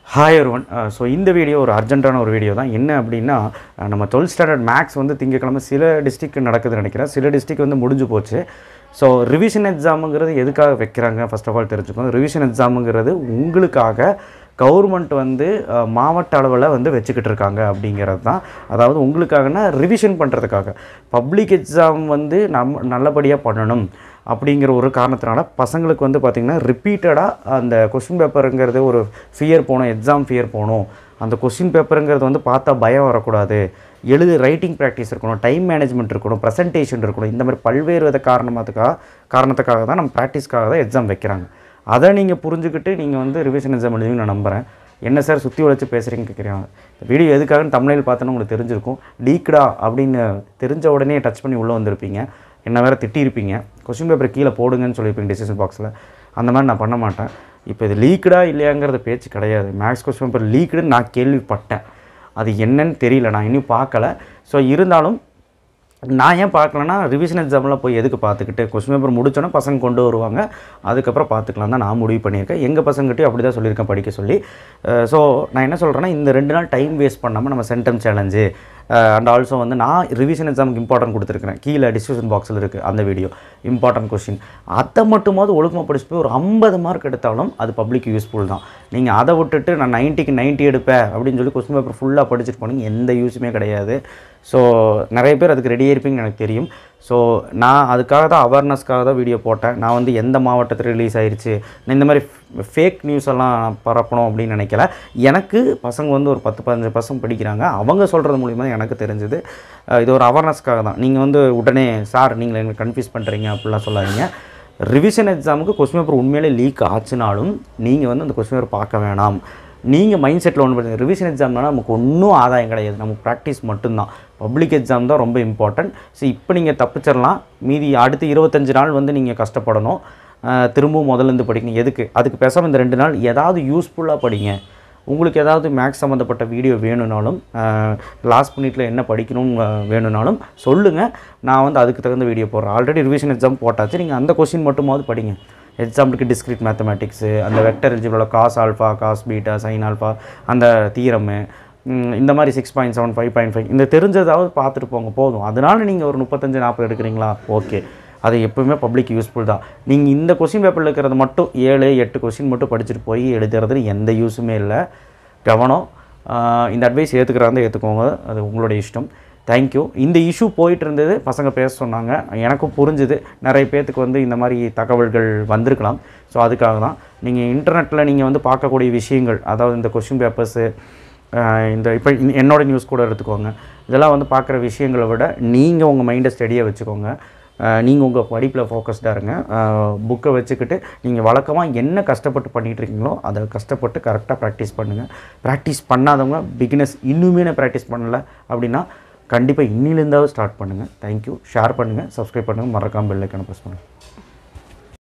hi ஒருவன் so இந்த video ஒரு அர்ஜென்ட்டான ஒரு வீடியோ தான் என்ன அப்படின்னா அஹ், நம்ம டுவெல்த் ஸ்டாண்டர்ட் மேக்ஸ் வந்து திங்கக்கிழமை சில டிஸ்ட்ரிக்ட் நடக்குதுன்னு நினைக்கிறேன் சில டிஸ்ட்ரிக்ட் வந்து முடிஞ்சு போச்சு ஸோ ரிவிஷன் எக்ஸாமுங்கிறது எதுக்காக வைக்கிறாங்க ஃபர்ஸ்ட் ஆஃப் ஆல் தெரிஞ்சுக்கணும் ரிவிஷன் எக்ஸாமுங்கிறது உங்களுக்காக கவர்மெண்ட் வந்து அஹ், மாவட்ட அளவில் வந்து வச்சுக்கிட்டு இருக்காங்க அப்படிங்கிறது தான் அதாவது உங்களுக்காகனா ரிவிஷன் பண்ணுறதுக்காக பப்ளிக் எக்ஸாம் வந்து நம்ம நல்லபடியாக பண்ணணும் அப்படிங்கிற ஒரு காரணத்தினால பசங்களுக்கு வந்து பார்த்திங்கன்னா ரிப்பீட்டடாக அந்த கொஷின் பேப்பருங்கிறது ஒரு ஃபியர் போகணும் எக்ஸாம் ஃபியர் போகணும் அந்த கொஷின் பேப்பருங்கிறது வந்து பார்த்தா பயம் வரக்கூடாது எழுது ரைட்டிங் ப்ராக்டிஸ் இருக்கணும் டைம் மேனேஜ்மெண்ட் இருக்கணும் ப்ரெசன்டேஷன் இருக்கணும் இந்த மாதிரி பல்வேறு வித காரணத்துக்காக காரணத்துக்காக தான் நம்ம ப்ராக்டிஸ்க்காக தான் எக்ஸாம் வைக்கிறாங்க அதை நீங்கள் புரிஞ்சுக்கிட்டு நீங்கள் வந்து ரிவிஷன் எக்ஸாம் எழுதுவீங்க நான் நம்புகிறேன் என்ன சார் சுற்றி உழைச்சி பேசுகிறீங்க கேட்குறீங்க இந்த வீடியோ எதுக்காகன்னு தமிழில் பார்த்தோன்னா உங்களுக்கு தெரிஞ்சிருக்கும் லீக்டா அப்படின்னு தெரிஞ்ச உடனே டச் பண்ணி உள்ளே வந்திருப்பீங்க என்ன வேறு திட்டியிருப்பீங்க கொஸ்டின் பேப்பர் கீழே போடுங்கன்னு சொல்லியிருப்பீங்க டிசிஷன் பாக்ஸில் அந்த மாதிரி நான் பண்ண மாட்டேன் இப்போ இது லீக்டா இல்லையாங்கிறது பேச்சு கிடையாது மேக்ஸ் கொஸ்டின் பேப்பர் லீக்டுன்னு நான் கேள்விப்பட்டேன் அது என்னன்னு தெரியல நான் இன்னும் பார்க்கல ஸோ இருந்தாலும் நான் ஏன் பார்க்கலன்னா ரிவிஷன் எக்ஸாம்லாம் போய் எதுக்கு பார்த்துக்கிட்டு கொஸ்டின் பேப்பர் முடிச்சோன்னே பசங்க கொண்டு வருவாங்க அதுக்கப்புறம் பார்த்துக்கலாம் தான் நான் முடிவு பண்ணியிருக்கேன் எங்கள் பசங்ககிட்டயும் அப்படி தான் சொல்லியிருக்கேன் படிக்க சொல்லி ஸோ நான் என்ன சொல்கிறேன்னா இந்த ரெண்டு நாள் டைம் வேஸ்ட் பண்ணாமல் நம்ம சென்டம் சேலஞ்சு அண்ட் ஆல்சோ வந்து நான் ரிவிஷன் எக்ஸாமுக்கு இம்பார்ட்டன்ட் கொடுத்துருக்கிறேன் கீழே டிஸ்கிரிப்ஷன் பாக்ஸில் இருக்குது அந்த வீடியோ இம்பார்ட்டன்ட் கொஸ்டின் அதை மட்டுமாவது ஒழுக்கமாக படிச்சுட்டு போய் ஒரு ஐம்பது மார்க் எடுத்தாலும் அது பப்ளிக் யூஸ்ஃபுல் தான் நீங்கள் அதை விட்டுட்டு நான் நைன்ட்டிக்கு நைன்ட்டி எடுப்பேன் அப்படின்னு சொல்லி கொஸ்டின் பேப்பர் ஃபுல்லாக படிச்சுட்டு போனீங்க எந்த யூஸுமே கிடையாது ஸோ நிறைய பேர் அதுக்கு ரெடியாக இருப்பீங்கன்னு எனக்கு தெரியும் ஸோ நான் அதுக்காக தான் அவேர்னஸ்க்காக தான் வீடியோ போட்டேன் நான் வந்து எந்த மாவட்டத்தில் ரிலீஸ் ஆயிருச்சு நான் இந்த மாதிரி ஃபேக் நியூஸ் எல்லாம் நான் பரப்பணும் அப்படின்னு நினைக்கல எனக்கு பசங்க வந்து ஒரு பத்து பதினஞ்சு பசங்க படிக்கிறாங்க அவங்க சொல்கிறது மூலிமா தான் எனக்கு தெரிஞ்சது இது ஒரு அவேர்னஸ்க்காக தான் நீங்கள் வந்து உடனே சார் நீங்கள் எங்களுக்கு கன்ஃபியூஸ் பண்ணுறீங்க அப்படிலாம் சொல்லாதீங்க ரிவிஷன் எக்ஸாமுக்கு கொஸ்டின் பேப்பர் உண்மையிலே லீக் ஆச்சுனாலும் நீங்கள் வந்து அந்த கொஸ்டின் பேப்பர் பார்க்க வேணாம் நீங்கள் மைண்ட் செட்டில் ஒன்று பண்ணுங்க ரிவிஷன் எக்ஸாம்னா நமக்கு ஒன்றும் ஆதாயம் கிடையாது நமக்கு ப்ராக்டிஸ் மட்டும்தான் பப்ளிக் எக்ஸாம் தான் ரொம்ப இம்பார்ட்டன்ட் ஸோ இப்போ நீங்கள் தப்பிச்சிடலாம் மீதி அடுத்து இருபத்தஞ்சு நாள் வந்து நீங்கள் கஷ்டப்படணும் அஹ் திரும்பவும் முதல்லேருந்து படிக்கணும் எதுக்கு அதுக்கு பேசாமல் இந்த ரெண்டு நாள் ஏதாவது யூஸ்ஃபுல்லாக படிங்க உங்களுக்கு ஏதாவது மேக்ஸ் சம்மந்தப்பட்ட வீடியோ வேணும்னாலும் லாஸ்ட் மினிட்ல என்ன படிக்கணும் அஹ், வேணும்னாலும் சொல்லுங்கள் நான் வந்து அதுக்கு தகுந்த வீடியோ போடுறேன் ஆல்ரெடி ரிவிஷன் எக்ஸாம் போட்டாச்சு நீங்கள் அந்த கொஸ்டின் மட்டுமாவது படிங்க எக்ஸாம்பிளுக்கு டிஸ்கிரிட் மேத்தமேட்டிக்ஸு அந்த வெக்டர் எலிஜிபிளோட cos alpha cos beta sine alpha அந்த தீரமு ம், இந்த மாதிரி six point seven five point five இந்த தெரிஞ்சதாவது பார்த்துட்டு போங்க போதும் அதனால நீங்கள் ஒரு முப்பத்தஞ்சு நாற்பது எடுக்கிறீங்களா ஓகே அது எப்பவுமே பப்ளிக் யூஸ்ஃபுல் தான் நீங்கள் இந்த கொஸ்டின் பேப்பரில் இருக்கிறது மட்டும் ஏழு எட்டு கொஸ்டின் மட்டும் படிச்சுட்டு போய் எழுதுறது எந்த யூஸுமே இல்லை கவனம் ஆஹ் இந்த அட்வைஸ் ஏற்றுக்கிறாங்க ஏற்றுக்கோங்க அது உங்களுடைய இஷ்டம் தேங்க்யூ இந்த இஷ்யூ போயிட்டு இருந்தது பசங்க பேச சொன்னாங்க எனக்கும் புரிஞ்சுது நிறைய பேர்த்துக்கு வந்து இந்த மாதிரி தகவல்கள் வந்திருக்கலாம் ஸோ அதுக்காக தான் நீங்கள் இன்டர்நெட்டில் நீங்கள் வந்து பார்க்கக்கூடிய விஷயங்கள் அதாவது இந்த கொஷின் பேப்பர்ஸு இந்த இப்போ என்னோட நியூஸ் கூட எடுத்துக்கோங்க இதெல்லாம் வந்து பார்க்குற விஷயங்களை விட நீங்கள் உங்கள் மைண்டை ஸ்டடியாக வச்சுக்கோங்க நீங்கள் உங்கள் படிப்பில் ஃபோக்கஸ்டாக இருங்க புக்கை வச்சுக்கிட்டு நீங்கள் வழக்கமாக என்ன கஷ்டப்பட்டு பண்ணிகிட்டு இருக்கீங்களோ அதை கஷ்டப்பட்டு கரெக்டாக ப்ராக்டிஸ் பண்ணுங்கள் ப்ராக்டிஸ் பண்ணாதவங்க பிகினஸ் இன்னுமே நான் ப்ராக்டிஸ் பண்ணலை அப்படின்னா கண்டிப்பாக இன்னிலேருந்தாவது ஸ்டார்ட் பண்ணுங்கள் தேங்க்யூ ஷேர் பண்ணுங்கள் சப்ஸ்கிரைப் பண்ணுங்கள் மறக்காமல் பெல் ஐக்கான ப்ரெஸ் பண்ணுங்கள்